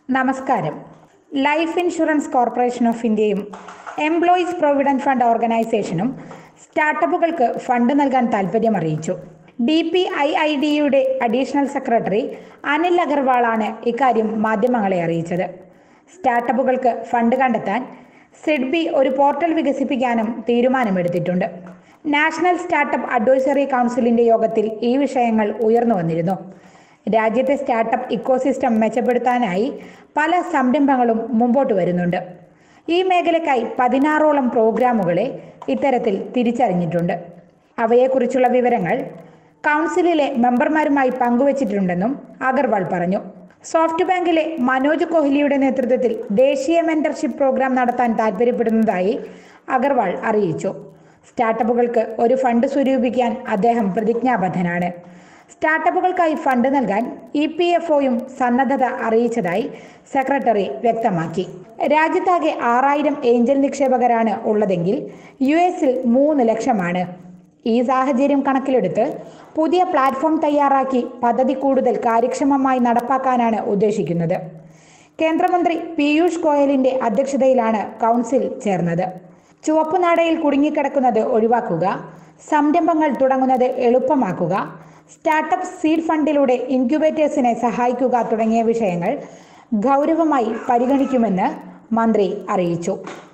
നമസ്കാരം life insurance corporation of ഇന്ത്യയും employees provident fund ഓർഗനൈസേഷനും സ്റ്റാർട്ടപ്പുകൾക്ക് ഫണ്ട് നൽകാൻ താൽപ്പര്യം അറിയിച്ചു ഡി പി ഐ ഐ ഡിയുടെ അഡീഷണൽ സെക്രട്ടറി അനിൽ അഗർവാളാണ് ഇക്കാര്യം മാധ്യമങ്ങളെ അറിയിച്ചത് സ്റ്റാർട്ടപ്പുകൾക്ക് ഫണ്ട് കണ്ടെത്താൻ സിഡ്ബി ഒരു പോർട്ടൽ വികസിപ്പിക്കാനും തീരുമാനമെടുത്തിട്ടുണ്ട് നാഷണൽ സ്റ്റാർട്ടപ്പ് അഡ്വൈസറി കൗൺസിലിന്റെ യോഗത്തിൽ ഈ വിഷയങ്ങൾ ഉയർന്നു വന്നിരുന്നു രാജ്യത്തെ സ്റ്റാർട്ടപ്പ് ഇക്കോസിസ്റ്റം മെച്ചപ്പെടുത്താനായി പല സംരംഭങ്ങളും മുമ്പോട്ട് വരുന്നുണ്ട് ഈ മേഖലയ്ക്കായി പതിനാറോളം പ്രോഗ്രാമുകളെ ഇത്തരത്തിൽ തിരിച്ചറിഞ്ഞിട്ടുണ്ട് അവയെക്കുറിച്ചുള്ള വിവരങ്ങൾ കൗൺസിലിലെ മെമ്പർമാരുമായി പങ്കുവച്ചിട്ടുണ്ടെന്നും അഗർവാൾ പറഞ്ഞു സോഫ്റ്റ് ബാങ്കിലെ മനോജ് കോഹ്ലിയുടെ നേതൃത്വത്തിൽ ദേശീയ മെന്റർഷിപ്പ് പ്രോഗ്രാം നടത്താൻ താൽപ്പര്യപ്പെടുന്നതായി അഗർവാൾ അറിയിച്ചു സ്റ്റാർട്ടപ്പുകൾക്ക് ഒരു ഫണ്ട് സ്വരൂപിക്കാൻ അദ്ദേഹം പ്രതിജ്ഞാബദ്ധനാണ് സ്റ്റാർട്ടപ്പുകൾക്കായി ഫണ്ട് നൽകാൻ ഇ പി എഫ് ഒയും സന്നദ്ധത അറിയിച്ചതായി സെക്രട്ടറി വ്യക്തമാക്കി രാജ്യത്താകെ ആറായിരം ഏഞ്ചൽ നിക്ഷേപകരാണ് ഉള്ളതെങ്കിൽ യു എസിൽ മൂന്ന് ലക്ഷമാണ് ഈ സാഹചര്യം കണക്കിലെടുത്ത് പുതിയ പ്ലാറ്റ്ഫോം തയ്യാറാക്കി പദ്ധതി കൂടുതൽ കാര്യക്ഷമമായി നടപ്പാക്കാനാണ് ഉദ്ദേശിക്കുന്നത് കേന്ദ്രമന്ത്രി പീയൂഷ് ഗോയലിന്റെ അധ്യക്ഷതയിലാണ് കൗൺസിൽ ചേർന്നത് ചുവപ്പുനാടയിൽ കുടുങ്ങിക്കിടക്കുന്നത് ഒഴിവാക്കുക സംരംഭങ്ങൾ തുടങ്ങുന്നത് എളുപ്പമാക്കുക സ്റ്റാർട്ടപ്പ് സീഡ് ഫണ്ടിലൂടെ ഇൻക്യുബേറ്റേഴ്സിനെ സഹായിക്കുക തുടങ്ങിയ വിഷയങ്ങൾ ഗൗരവമായി പരിഗണിക്കുമെന്ന് മന്ത്രി അറിയിച്ചു